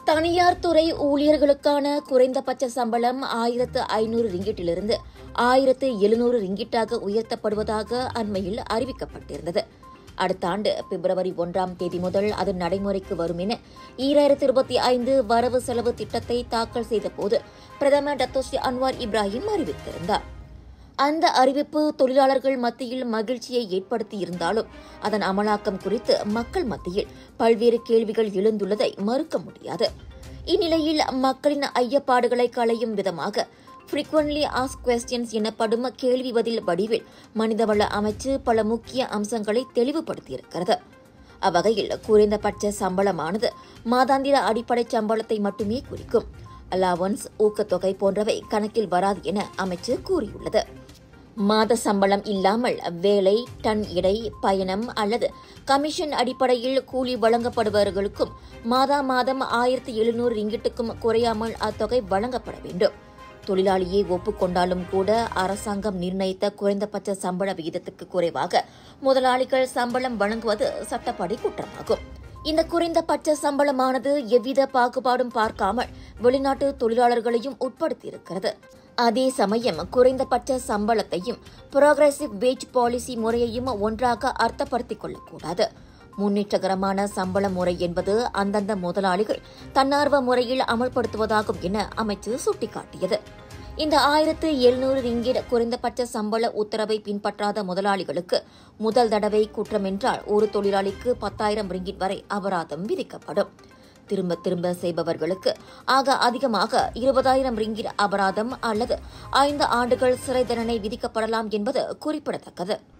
தனியார் துறை ஊழியர்களுக்கான குறைந்தபட்ச சம்பளம் ஆயிரத்து ஐநூறு ரிங்கிட்டிலிருந்து ஆயிரத்து எழுநூறு ரிங்கிட்டாக உயர்த்தப்படுவதாக அண்மையில் அறிவிக்கப்பட்டிருந்தது அடுத்த ஆண்டு பிப்ரவரி ஒன்றாம் தேதி முதல் அது நடைமுறைக்கு வரும் என ஈராயிரத்து இருபத்தி ஐந்து வரவு செலவு திட்டத்தை தாக்கல் செய்தபோது பிரதமர் டத்தோஸ்ரீ அன்வார் இப்ராஹிம் அறிவித்திருந்தார் அந்த அறிவிப்பு தொழிலாளர்கள் மத்தியில் மகிழ்ச்சியை ஏற்படுத்தியிருந்தாலும் அதன் அமலாக்கம் குறித்து மக்கள் மத்தியில் பல்வேறு கேள்விகள் எழுந்துள்ளதை மறுக்க முடியாது இந்நிலையில் மக்களின் ஐயப்பாடுகளை களையும் விதமாக ஃப்ரீக்வன்லி ஆஸ்க் கொஸ்டின்ஸ் எனப்படும் கேள்வி பதில் வடிவில் மனிதவள அமைச்சு பல முக்கிய அம்சங்களை தெளிவுபடுத்தியிருக்கிறது அவ்வகையில் குறைந்தபட்ச சம்பளமானது மாதாந்திர அடிப்படை சம்பளத்தை மட்டுமே குறிக்கும் அலாவன்ஸ் ஊக்கத்தொகை போன்றவை கணக்கில் வராது என அமைச்சு கூறியுள்ளது மாத சம்பளம் இல்லாமல் வேலை டன் எடை பயணம் அல்லது கமிஷன் அடிப்படையில் கூலி வழங்கப்படுபவர்களுக்கும் மாதா மாதம் ஆயிரத்தி எழுநூறு ரிங்கிட்டுக்கும் குறையாமல் அத்தொகை வழங்கப்பட வேண்டும் தொழிலாளியை ஒப்புக்கொண்டாலும் கூட அரசாங்கம் நிர்ணயித்த குறைந்தபட்ச சம்பள விகிதத்துக்கு குறைவாக முதலாளிகள் சம்பளம் வழங்குவது சட்டப்படி குற்றமாகும் இந்த குறைந்தபட்ச சம்பளமானது எவ்வித பாகுபாடும் பார்க்காமல் வெளிநாட்டு தொழிலாளர்களையும் உட்படுத்தியிருக்கிறது அதே சமயம் குறைந்தபட்ச சம்பளத்தையும் புரோகிரசிவ் வேஜ் பாலிசி முறையையும் ஒன்றாக அர்த்தப்படுத்திக் கொள்ளக்கூடாது முன்னேற்றகரமான சம்பள முறை என்பது அந்தந்த முதலாளிகள் தன்னார்வ முறையில் அமல்படுத்துவதாகும் என அமைச்சு சுட்டிக்காட்டியது இந்த ஆயிரத்து எழுநூறு ரிங்கிட் குறைந்தபட்ச சம்பள உத்தரவை பின்பற்றாத முதலாளிகளுக்கு முதல் தடவை குற்றமென்றால் ஒரு தொழிலாளிக்கு பத்தாயிரம் ரிங்கிட் வரை அபராதம் விதிக்கப்படும் திரும்ப திரும்ப செய்பவர்களுக்கு ஆக அதிகமாக இருபதாயிரம் ரிங்கிட் அபராதம் அல்லது ஐந்து ஆண்டுகள் சிறை தண்டனை விதிக்கப்படலாம் என்பது குறிப்பிடத்தக்கது